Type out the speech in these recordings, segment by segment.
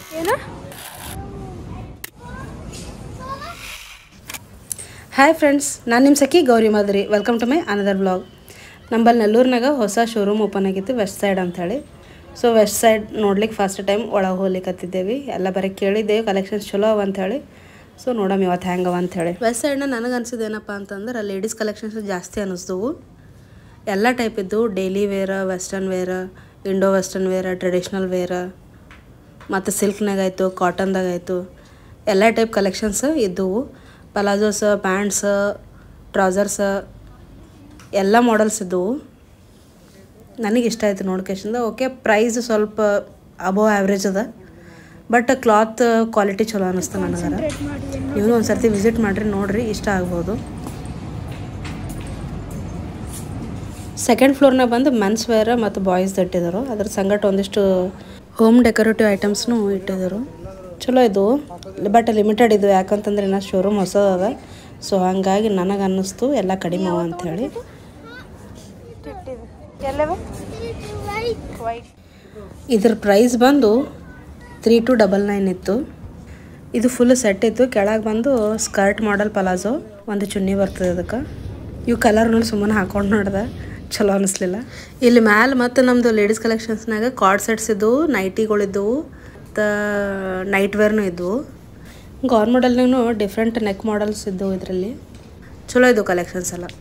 ಏನು hi friends ನಾನು ನಿಮ್ಮ ಸಖಿ ಗೌರಿ ಮಾದರಿ welcome to my another blog ನಂಬಲ್ಲಿ ನೆಲ್ಲೂರಿನಾಗ ಹೊಸ ಶೋರೂಮ್ ಓಪನ್ ಆಗಿತ್ತು ವೆಸ್ಟ್ ಸೈಡ್ ಅಂಥೇಳಿ ಸೊ ವೆಸ್ಟ್ ಸೈಡ್ ನೋಡ್ಲಿಕ್ಕೆ ಫಸ್ಟ್ ಟೈಮ್ ಒಳಗೆ ಹೋಗ್ಲಿಕ್ಕತ್ತಿದ್ದೇವೆ ಎಲ್ಲ ಬರೀ ಕೇಳಿದ್ದೇವೆ ಕಲೆಕ್ಷನ್ಸ್ ಚಲೋ ಅವ ಅಂಥೇಳಿ ಸೊ ನೋಡಮ್ ಇವತ್ತು ಹೆಂಗವ ಅಂಥೇಳಿ ವೆಸ್ಟ್ ಸೈಡ್ನ ನನಗೆ ಅನ್ಸಿದ್ದು ಏನಪ್ಪ ಅಂತಂದ್ರೆ ಲೇಡೀಸ್ ಕಲೆಕ್ಷನ್ಸ್ ಜಾಸ್ತಿ ಅನ್ನಿಸ್ದವು ಎಲ್ಲ ಟೈಪ್ ಇದ್ದವು daily wear western wear Indo western wear traditional wear ಮತ್ತು ಸಿಲ್ಕ್ನಾಗ ಆಯಿತು ಕಾಟನ್ದಾಗ ಆಯಿತು ಎಲ್ಲ ಟೈಪ್ ಕಲೆಕ್ಷನ್ಸ್ ಇದ್ದವು ಪಲಾಜೋಸ ಪ್ಯಾಂಟ್ಸ ಟ್ರೌಸರ್ಸ ಎಲ್ಲ ಮಾಡಲ್ಸ್ ಇದ್ದವು ನನಗೆ ಇಷ್ಟ ಆಯಿತು ನೋಡ್ಕೇಶಿಂದ ಓಕೆ ಪ್ರೈಸ್ ಸ್ವಲ್ಪ ಅಬೋವ್ ಆ್ಯಾವ್ರೇಜ್ ಅದ ಬಟ್ ಕ್ಲಾತ್ ಕ್ವಾಲಿಟಿ ಚಲೋ ಅನ್ನಿಸ್ತು ನನಗರ ನೀವು ಒಂದು ಸರ್ತಿ ವಿಸಿಟ್ ಮಾಡಿರಿ ನೋಡ್ರಿ ಇಷ್ಟ ಆಗ್ಬೋದು ಸೆಕೆಂಡ್ ಫ್ಲೋರ್ನಾಗ ಬಂದು ಮೆನ್ಸ್ ವೇರ್ ಮತ್ತು ಬಾಯ್ಸ್ ಇಟ್ಟಿದ್ದಾರೆ ಅದ್ರ ಸಂಗಟ ಒಂದಿಷ್ಟು ಹೋಮ್ ಡೆಕೋರೇಟಿವ್ ಐಟಮ್ಸ್ನು ಇಟ್ಟಿದ್ದಾರೆ ಚಲೋ ಇದು ಬಟ್ ಲಿಮಿಟೆಡ್ ಇದು ಯಾಕಂತಂದ್ರೆ ಇನ್ನು ಶೋರೂಮ್ ಹೊಸದದ ಸೊ ಹಾಗಾಗಿ ನನಗೆ ಅನ್ನಿಸ್ತು ಎಲ್ಲ ಕಡಿಮೆ ಅವ ಅಂಥೇಳಿ ಇದ್ರ ಪ್ರೈಸ್ ಬಂದು ತ್ರೀ ಟು ಡಬಲ್ ನೈನ್ ಇತ್ತು ಇದು ಫುಲ್ ಸೆಟ್ ಇತ್ತು ಕೆಳಗೆ ಬಂದು ಸ್ಕರ್ಟ್ ಮಾಡಲ್ ಪಲಾಜೋ ಒಂದು ಚುನ್ನಿ ಬರ್ತದೆ ಅದಕ್ಕೆ ಇವು ಕಲರ್ ನೋಡಿ ಸುಮ್ಮನೆ ಹಾಕೊಂಡು ನೋಡ್ದೆ ಚಲೋ ಅನಿಸ್ಲಿಲ್ಲ ಇಲ್ಲಿ ಮ್ಯಾಲೆ ಮತ್ತು ನಮ್ಮದು ಲೇಡೀಸ್ ಕಲೆಕ್ಷನ್ಸ್ನಾಗ ಕಾರ್ಡ್ ಸೆಟ್ಸ್ ಇದ್ದವು ನೈಟಿಗಳಿದ್ದವು ಮತ್ತು ನೈಟ್ ವೇರ್ನೂ ಇದ್ದವು ಗೌರ್ ಮಾಡಲ್ನಾಗೂ ಡಿಫ್ರೆಂಟ್ ನೆಕ್ ಮಾಡಲ್ಸ್ ಇದ್ದವು ಇದರಲ್ಲಿ ಚಲೋ ಇದ್ದವು ಕಲೆಕ್ಷನ್ಸ್ ಎಲ್ಲ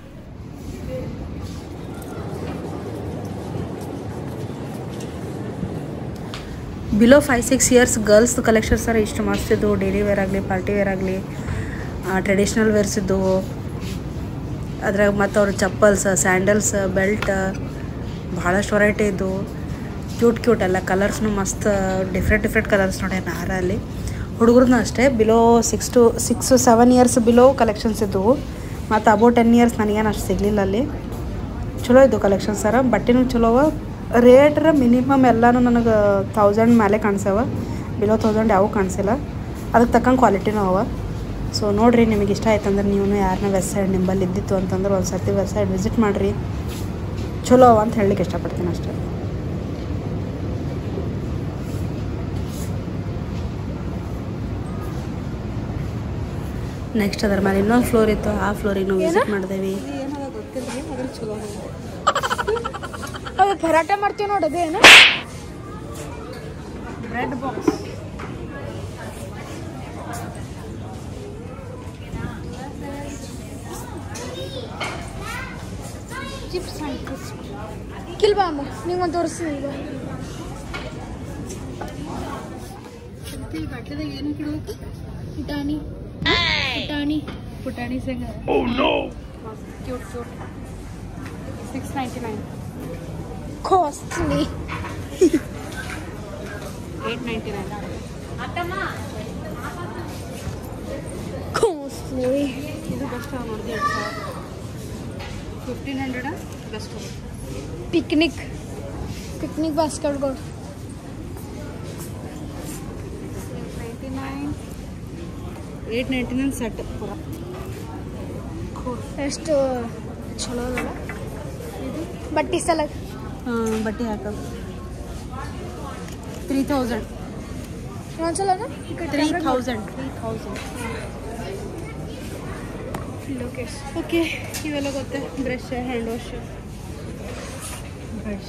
below five six years girls collections sir ಇಷ್ಟು ಮಸ್ತ್ ಇದ್ದವು ಡೈಲಿ ವೇರ್ ಆಗಲಿ ಪಾರ್ಟಿ ವೇರ್ ಆಗಲಿ ಟ್ರೆಡಿಷ್ನಲ್ ವೇರ್ಸ್ ಇದ್ದವು ಅದ್ರಾಗ ಮತ್ತು ಅವ್ರ ಚಪ್ಪಲ್ಸ್ ಸ್ಯಾಂಡಲ್ಸ್ ಬೆಲ್ಟ್ ಭಾಳಷ್ಟು ವೆರೈಟಿ ಇದ್ದವು ಕ್ಯೂಟ್ ಕ್ಯೂಟ್ ಎಲ್ಲ ಕಲರ್ಸ್ನು ಮಸ್ತ್ ಡಿಫ್ರೆಂಟ್ ಡಿಫ್ರೆಂಟ್ ಕಲರ್ಸ್ ನೋಡಿ ಹಾರಲ್ಲಿ ಹುಡುಗರದ್ದು ಅಷ್ಟೇ below six to six seven years below collections ಇದ್ದವು ಮತ್ತು ಅಬೌ ಟೆನ್ ಇಯರ್ಸ್ ನನಗೇನು ಅಷ್ಟು ಸಿಗಲಿಲ್ಲ ಅಲ್ಲಿ ಚಲೋ ಇದ್ದವು ಕಲೆಕ್ಷನ್ಸ್ ಸರ ಬಟ್ಟೆನೂ ಚಲೋ ಅವ ರೇಟ್ರ ಮಿನಿಮಮ್ ಎಲ್ಲನೂ ನನಗೆ ತೌಸಂಡ್ ಮೇಲೆ ಕಾಣಿಸ್ಯಾವ ಬಿಲೋ ತೌಸಂಡ್ ಯಾವ ಕಾಣಿಸಿಲ್ಲ ಅದಕ್ಕೆ ತಕ್ಕಂಗೆ ಕ್ವಾಲಿಟಿನೂ ಅವ ಸೊ ನೋಡಿರಿ ನಿಮಗೆ ಇಷ್ಟ ಆಯ್ತಂದ್ರೆ ನೀವು ಯಾರನ್ನ ವೆಸ್ಟ್ ಸೈಡ್ ನಿಂಬಲ್ಲಿ ಇದ್ದಿತ್ತು ಅಂತಂದ್ರೆ ಒಂದು ಸರ್ತಿ ವೆಸ್ಟ್ ಸೈಡ್ ವಿಸಿಟ್ ಮಾಡಿರಿ ಚಲೋ ಅವ ಅಂತ ಹೇಳಲಿಕ್ಕೆ ಇಷ್ಟಪಡ್ತೀನಿ ಅಷ್ಟೇ ನೆಕ್ಸ್ಟ್ ಅದ್ರ ಮೇಲೆ ಇನ್ನೊಂದು ಫ್ಲೋರ್ ಇತ್ತು ಆ ಫ್ಲೋರಿಗೆ ನಾವು ವಿಸಿಟ್ ಮಾಡಿದೇವಿ ಅದು ಪರಾಟ ಮಾಡ್ತೀವಿ ನೋಡಿ ಅದೇನು ಬ್ರೆಡ್ ಬಾಕ್ಸ್ ಚಿಪ್ಸ್ ಕಿಲ್ ಬಾ ಅಮ್ಮ ನಿಂಗೊಂದು ತೋರಿಸ್ತೀನಿ ಈಗ ಏನು ಕಿಡ್ಬೇಕು ಪುಟಾಣಿ ಪುಟಾಣಿ ಪುಟಾಣಿ ಸಂಗ cute cute six ninety nine costly eight ninety nine costly ಇದು ಬೆಸ್ಟ್ ನೋಡಿದೆ ಎರಡು ಸಾವಿರ fifteen hundred best picnic picnic ಬಾಸ್ಕೆಟ್ಗಳು ninety nine eight ninety nine set ಪೂರ ಎಷ್ಟು ಚಲೋ ಅದಲ್ಲ ಬಟ್ಟೆ ಸಲ ಹಾಂ ಬಟ್ಟೆ ಹಾಕೋದು ತ್ರೀ ತೌಸಂಡ್ ಇನ್ನೊಂದ್ಸಲನ three thousand three thousand Lokesh okay ಇವೆಲ್ಲ ಗೊತ್ತೆ ಬ್ರಷ್ ಹ್ಯಾಂಡ್ ವಾಶ್ ಬ್ರಷ್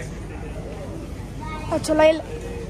ಅದು ಚಲೋ ಇಲ್ಲ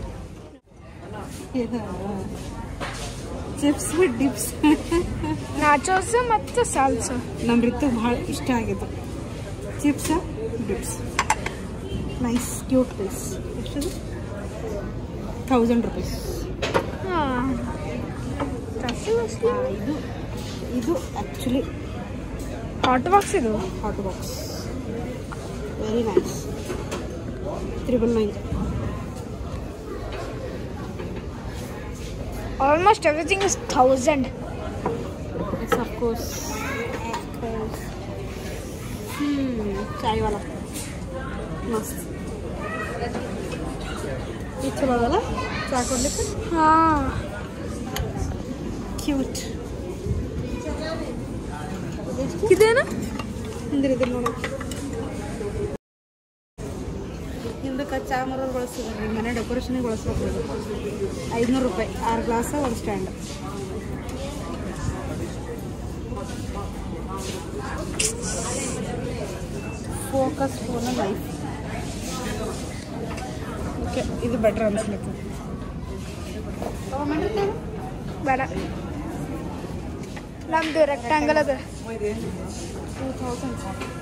ಚಿಪ್ಸ್ ಡಿಪ್ಸ್ ನಾಚೋಸ್ ಮತ್ತು ಸಾಲ್ಸ ನಮ್ಮ ಋತು ಭಾಳ ಇಷ್ಟ ಆಗಿದ್ದು chips dips nice cute piece ಎಷ್ಟದು ಥೌಸಂಡ್ ರುಪೀಸ್ ಹಾಂ ಜಾಸ್ತಿ ಕಾಸ್ಟ್ಲಿ ಇದು ಇದು ಆ್ಯಕ್ಚುಲಿ ಹಾಟ್ ಬಾಕ್ಸ್ ಇದು hot box very nice triple nine almost everything is thousand Yes, of course. Hmm, चाय वाला मस्त ಇದು ಚಲೋ ಅದಲ್ಲ ಚಾ ಕೊಡ್ಲಿಕ್ಕೆ ಹಾಂ ಕ್ಯೂಟ್ ಇದೇನು ಅಂದ್ರೆ ಇದು ನೋಡಿ ಹಿಂದಕ್ಕೆ ಚಾ ಮರೋರು ಬಳಸ್ತಿದ್ರು ಈಗ ಮನೆ ಡೆಕೋರೇಷನಿಗೆ ಬಳಸ್ಬೇಕು ಇದು ಐದುನೂರು ರೂಪಾಯಿ ಆರು ಗ್ಲಾಸ ಒಂದು stand focus phone life okay ಇದು ಬೆಟ್ರ್ ಅನ್ಸ್ಲಿಕ್ಕೆ ಬೇಡ ನಮ್ದು ರೆಕ್ಟಾಂಗಲ್ ಅದ ಟೂ ತೌಸಂಡ್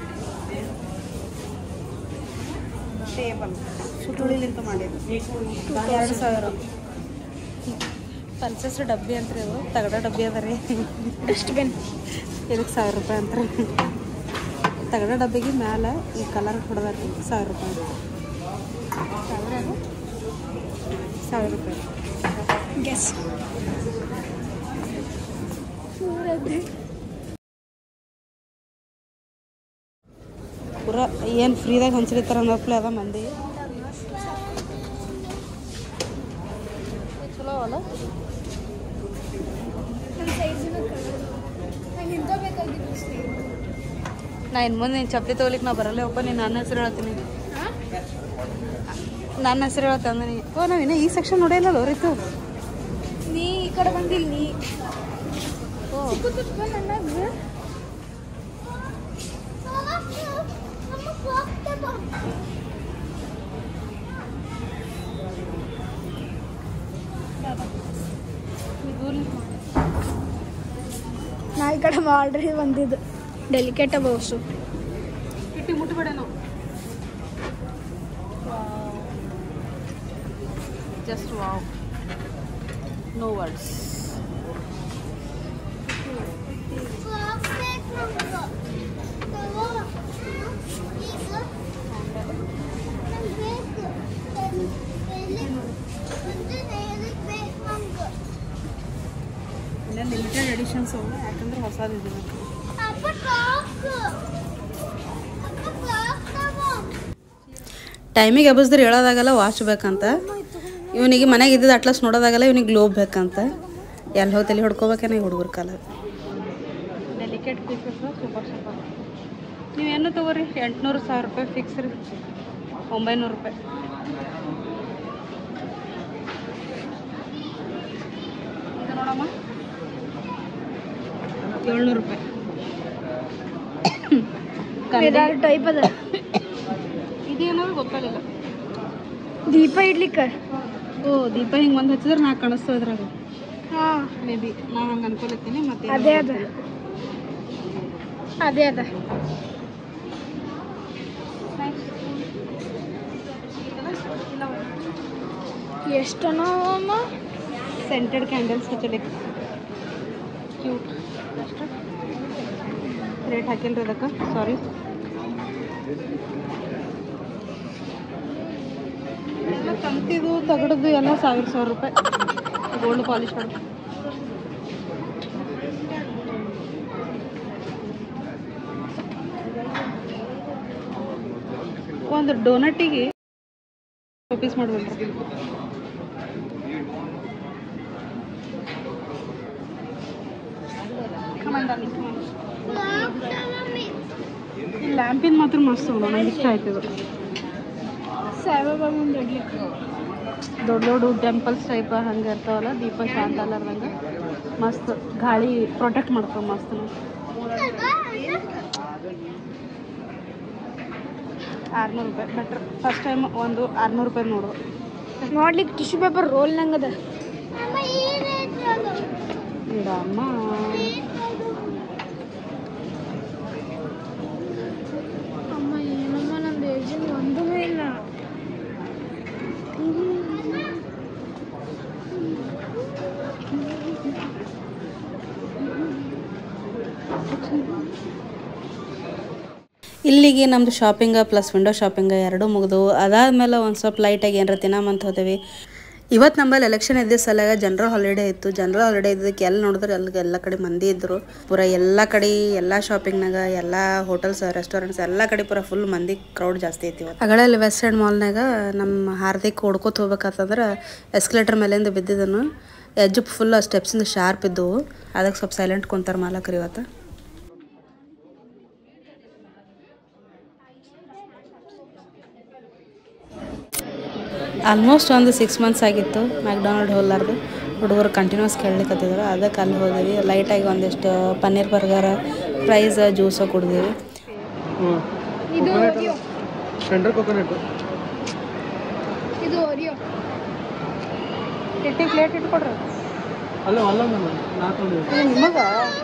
ಟೇಬಲ್ ಸುತ್ತುಳಿಲಿಂತ ಮಾಡಿದ್ದು ಎರಡು ಸಾವಿರ ಪಲ್ಸಸ್ ಡಬ್ಬಿ ಅಂತ್ರಿ ಅದು ತಗಡ ಡಬ್ಬಿ ಅದ ರೀ ಡಸ್ಟ್ಬಿನ್ ಇದಕ್ಕೆ ಸಾವಿರ ರೂಪಾಯಿ ಅಂತಾರೆ ತಗಡ ಡಬ್ಬಿಗೆ ಮ್ಯಾಲೆ ಈ ಕಲರ್ ಹೊಡೆದ್ರಿ ಸಾವಿರ ರೂಪಾಯಿ ಸಾವಿರ ಅದು? ಸಾವಿರ ರೂಪಾಯಿ ಗೆಸ್ ಪೂರ ಏನು ಫ್ರೀದಾಗ ಹಂಚ್ಲಿತ್ತಾರ ಅನ್ನೋಪ್ಲೆ ಅದ ಮಂದಿ ಚಲೋ ಅಲ್ಲ ನನ್ನ ಸೈಜಿನ ಕಲರ್ ನಂಗೆ ಇಂಥ ಬೇಕಾಗಿತ್ತು ಸ್ನೇಹಿತ ನಾ ಇನ್ನು ಮುಂದೆ ನೀನು ಚಪ್ಪಲಿ ತೊಗೊಲಿಕ್ಕೆ ನಾ ಬರಲ್ಲ ಒಪ್ಪ ನೀನು ನನ್ನ ಹೆಸರು ಹೇಳ್ತೀನಿ ನನ್ನ ಹೆಸರು ಹೇಳ್ತಂದ ನೀ ಓ ನಾವು ಇನ್ನೂ ಈ ಸೆಕ್ಷನ್ ನೋಡಿಲ್ಲ ರೀತು ನೀ ಈ ಕಡೆ ಬಂದಿಲ್ಲ ನೀ ಓ ಸಿಕ್ಕುತ್ತಪ್ಪ ನನಗೆ ನಾ ಈ ಕಡೆ ಆಲ್ರೆಡಿ ಬಂದಿದ್ದು ಡೆಲಿಕೇಟ್ ಬೌಸು ಕಿಟ್ಟಿ ಮುಟ್ಬೇಡ ನಾವು ಜಸ್ಟ್ ವಾವ್ ನೋ ವರ್ಡ್ಸ್ ಇಲ್ಲ ಲಿಮಿಟೆಡ್ ಎಡಿಷನ್ಸ್ ಅವು ಯಾಕಂದ್ರೆ ಹೊಸದಿದೆ ಟೈಮಿಗೆ ಎಬ್ಬಿಸಿದ್ರೆ ಹೇಳೋದಾಗಲ್ಲ ವಾಚ್ ಬೇಕಂತ ಇವನಿಗೆ ಮನೆಗೆ ಇದ್ದಿದ್ದು ಅಟ್ಲಸ್ ನೋಡೋದಾಗಲ್ಲ ಇವನಿಗೆ ಗ್ಲೋಬ್ ಬೇಕಂತ ಎಲ್ಲಿ ಹೋಗಿ ತಲೆ ಹೊಡ್ಕೋಬೇಕೇನ ಈ ಹುಡುಗರ ಕಾಲ ಡೆಲಿಕೇಟ್ ಪೀಸಸ್ ಸೂಪರ್ ಸೂಪರ್ ನೀವೇನು ತೊಗೋರಿ ಎಂಟುನೂರು ಸಾವಿರ ರೂಪಾಯಿ ಫಿಕ್ಸ್ ರೀ ಒಂಬೈನೂರು ರೂಪಾಯಿ ಇದು ನೋಡಮ್ಮ ಏಳ್ನೂರು ರೂಪಾಯಿ ಬೇರೆ ಟೈಪ್ ಅದ ಇದೇನೋ ಗೊತ್ತಾಗಲಿಲ್ಲ ದೀಪ ಇಡ್ಲಿಕ್ಕೆ ಓ ದೀಪ ಹಿಂಗೆ ಒಂದು ಹಚ್ಚಿದ್ರೆ ನಾ ಕಾಣಿಸ್ತದೆ ಇದ್ರಾಗ ಹಾಂ ಮೇ ಬಿ ನಾ ಹಂಗೆ ಅನ್ಕೊಲತ್ತೀನಿ ಮತ್ತೆ ಅದೇ ಅದ ಅದೇ ಅದ ಎಷ್ಟನೋ ಅಮ್ಮ ಸೆಂಟೆಡ್ ಕ್ಯಾಂಡಲ್ಸ್ ಹಚ್ಚಲಿಕ್ಕೆ ಕ್ಯೂಟ್ ಅಷ್ಟು ರೇಟ್ ಹಾಕಿಲ್ರಿ ಅದಕ್ಕೆ ಸಾರಿ ಎಲ್ಲ ತಂತಿದು ತಗಡದು ಎಲ್ಲ ಸಾವಿರ ಸಾವಿರ ರೂಪಾಯಿ ಗೋಲ್ಡ್ ಪಾಲಿಶ್ ಹೊಡೆದು ಒಂದು ಡೋನಟಿಗೆ ರುಪೀಸ್ ಮಾಡ್ಬೇಕ್ರಿ ಲ್ಯಾಂಪಿನ ಮಾತ್ರ ಮಸ್ತ್ ಅದ ನಂಗೆ ಇಷ್ಟ ಆಯ್ತದ ಸಾಯಿಬಾಬಾ ಮುಂದೆ ಇಡ್ಲಿಕ್ಕೆ ದೊಡ್ಡ ದೊಡ್ಡ ಟೆಂಪಲ್ಸ್ ಟೈಪ್ ಹಂಗೆ ಇರ್ತಾವಲ್ಲ ದೀಪ ಶಾಂತ ಅಲ್ಲಾರ್ದಂಗೆ ಮಸ್ತ್ ಗಾಳಿ ಪ್ರೊಟೆಕ್ಟ್ ಮಾಡ್ತಾವ ಮಸ್ತ್ ಆರ್ನೂರು ರೂಪಾಯಿ ಬೆಟ್ರ್ ಫಸ್ಟ್ ಟೈಮ್ ಒಂದು ಆರ್ನೂರು ರೂಪಾಯಿ ನೋಡು ನೋಡ್ಲಿಕ್ಕೆ ಟಿಶ್ಯೂ ಪೇಪರ್ ರೋಲ್ ನಂಗದ ಇಡಮ್ಮ ಅಮ್ಮ ಏನಮ್ಮ ನಂದು ಏಜಿನ ಒಂದೂ ಇಲ್ಲ ಇಲ್ಲಿಗೆ ನಮ್ಮದು ಶಾಪಿಂಗ ಪ್ಲಸ್ ವಿಂಡೋ ಶಾಪಿಂಗ ಎರಡೂ ಮುಗಿದು ಅದಾದಮೇಲೆ ಒಂದು ಸ್ವಲ್ಪ ಲೈಟಾಗಿ ಏನಾರ ತಿನ್ನಮಂತ ಹೋದೇವಿ ಇವತ್ತು ನಮ್ಮಲ್ಲಿ ಎಲೆಕ್ಷನ್ ಇದ್ದ ಸಲಗ ಜನರಲ್ ಹಾಲಿಡೇ ಇತ್ತು ಜನರಲ್ ಹಾಲಿಡೇ ಇದ್ದಕ್ಕೆ ಎಲ್ಲಿ ನೋಡಿದ್ರೆ ಅಲ್ಲಿ ಎಲ್ಲ ಕಡೆ ಮಂದಿ ಇದ್ದರು ಪೂರ ಎಲ್ಲ ಕಡೆ ಎಲ್ಲ ಶಾಪಿಂಗ್ನಾಗ ಎಲ್ಲ ಹೋಟೆಲ್ಸ್ ರೆಸ್ಟೋರೆಂಟ್ಸ್ ಎಲ್ಲ ಕಡೆ ಪೂರ ಫುಲ್ ಮಂದಿ ಕ್ರೌಡ್ ಜಾಸ್ತಿ ಐತಿ ಇವತ್ತು ಅಗಳ ಅಲ್ಲಿ ವೆಸ್ಟ್ ಸೈಡ್ ಮಾಲ್ನಾಗ ನಮ್ಮ ಹಾರ್ದಿಕ್ ಹೊಡ್ಕೋತ ಹೋಗ್ಬೇಕಂತಂದ್ರೆ ಎಸ್ಕಲೇಟರ್ ಮೇಲಿಂದ ಬಿದ್ದಿದ್ದನು ಎಜ್ಜು ಫುಲ್ ಸ್ಟೆಪ್ಸಿಂದ ಶಾರ್ಪ್ ಇದ್ದವು ಅದಕ್ಕೆ ಸ್ವಲ್ಪ ಸೈಲೆಂಟ್ ಕುಂತಾರ ಮಾಲಕರು ಇವತ್ತು ಆಲ್ಮೋಸ್ಟ್ ಒಂದು ಸಿಕ್ಸ್ ಮಂತ್ಸ್ ಆಗಿತ್ತು ಮ್ಯಾಕ್ಡೊನಾಲ್ಡ್ ಹೋಲಾರ್ದು ಹುಡುಗರು ಕಂಟಿನ್ಯೂಸ್ ಕೇಳಲಿಕ್ಕತ್ತಿದ್ರು ಅದಕ್ಕೆ ಅಲ್ಲಿ ಹೋದಿವಿ ಲೈಟಾಗಿ ಒಂದಿಷ್ಟು ಪನ್ನೀರ್ ಬರ್ಗರ್ ಫ್ರೈಸ್ ಜ್ಯೂಸು ಕುಡ್ದೀವಿ ಇದು ಓರಿಯೋ ಟೆಂಡರ್ ಕೊಕೊನಟ್ ಇದು ಓರಿಯೋ ಇಟ್ಟಿ ಪ್ಲೇಟ್ ಇಟ್ಕೊಡ್ರಿ ಅಲ್ಲ ಅಲ್ಲ ನಾನು ನಾಲ್ಕು ನಿಮಗೆ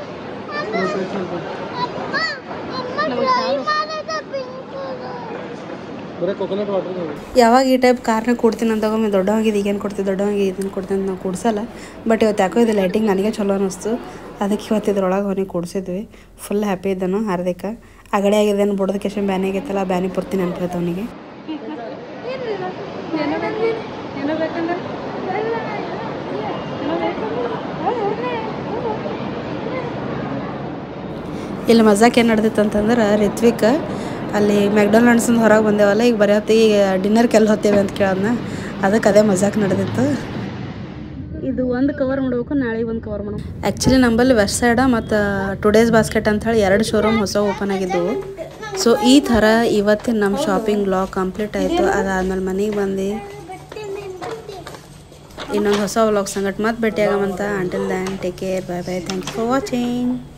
ಬರೀ ಕೊಕೊನಟ್ ವಾಟರ್ ಯಾವಾಗ ಈ ಟೈಪ್ ಕಾರ್ನ ಕೊಡ್ತೀನಿ ಅಂತ ಒಮ್ಮೆ ದೊಡ್ಡವಂಗಿದ್ದು ಈಗೇನು ಕೊಡ್ತೀವಿ ದೊಡ್ಡವಂಗೆ ಇದನ್ನು ಕೊಡ್ತೀನಿ ಅಂತ ನಾವು ಕೊಡ್ಸಲ್ಲ ಬಟ್ ಇವತ್ತು ಯಾಕೋ ಇದು ಲೈಟಿಂಗ್ ನನಗೆ ಚಲೋ ಅನ್ನಿಸ್ತು ಅದಕ್ಕೆ ಇವತ್ತು ಇದ್ರೊಳಗೆ ಅವನಿಗೆ ಕೊಡಿಸಿದ್ವಿ ಫುಲ್ ಹ್ಯಾಪಿ ಇದ್ದನು ಹಾರ್ದಿಕ ಅಗಡೆ ಆಗಿದ್ದೇನು ಬುಡದ ಕೆಶನ್ ಬ್ಯಾನಿ ಆಗೈತಲ್ಲ ಆ ಬ್ಯಾನಿ ಪೂರ್ತಿ ನೆನಪೈತೆ ಅವನಿಗೆ ಇಲ್ಲಿ ಮಜಾಕ್ ಏನು ನಡೆದಿತ್ತು ಅಂತಂದ್ರೆ ರಿತ್ವಿಕ್ ಅಲ್ಲಿ ಮ್ಯಾಕ್ಡೊನಾಲ್ಡ್ಸಿಂದ ಹೊರಗೆ ಬಂದೇವಲ್ಲ ಈಗ ಬರೀ ಹೊತ್ತಿಗೆ ಈಗ ಡಿನ್ನರ್ಗೆ ಎಲ್ಲಿ ಹೋಗ್ತೇವೆ ಅಂತ ಕೇಳೋಣ ಅದಕ್ಕೆ ಅದೇ ಮಜಾಕ್ ನಡೆದಿತ್ತು ಇದು ಒಂದು ಕವರ್ ಮಾಡಬೇಕು ನಾಳೆ ಒಂದು ಕವರ್ ಮಾಡಬೇಕು ಆ್ಯಕ್ಚುಲಿ ನಂಬಲ್ಲಿ ವೆಸ್ಟ್ ಸೈಡ ಮತ್ತು ಟುಡೇಸ್ ಬಾಸ್ಕೆಟ್ ಅಂತ ಹೇಳಿ ಎರಡು ಶೋರೂಮ್ ಹೊಸ ಓಪನ್ ಆಗಿದ್ದವು ಸೊ ಈ ಥರ ಇವತ್ತಿನ ನಮ್ಮ ಶಾಪಿಂಗ್ ಬ್ಲಾಗ್ ಕಂಪ್ಲೀಟ್ ಆಯಿತು ಅದಾದ್ಮೇಲೆ ಮನೆಗೆ ಬಂದು ಇನ್ನೊಂದು ಹೊಸ ವ್ಲಾಗ್ ಸಂಗಟ್ ಮತ್ತೆ ಭೇಟಿಯಾಗಮಂತ until then take care bye bye thanks for watching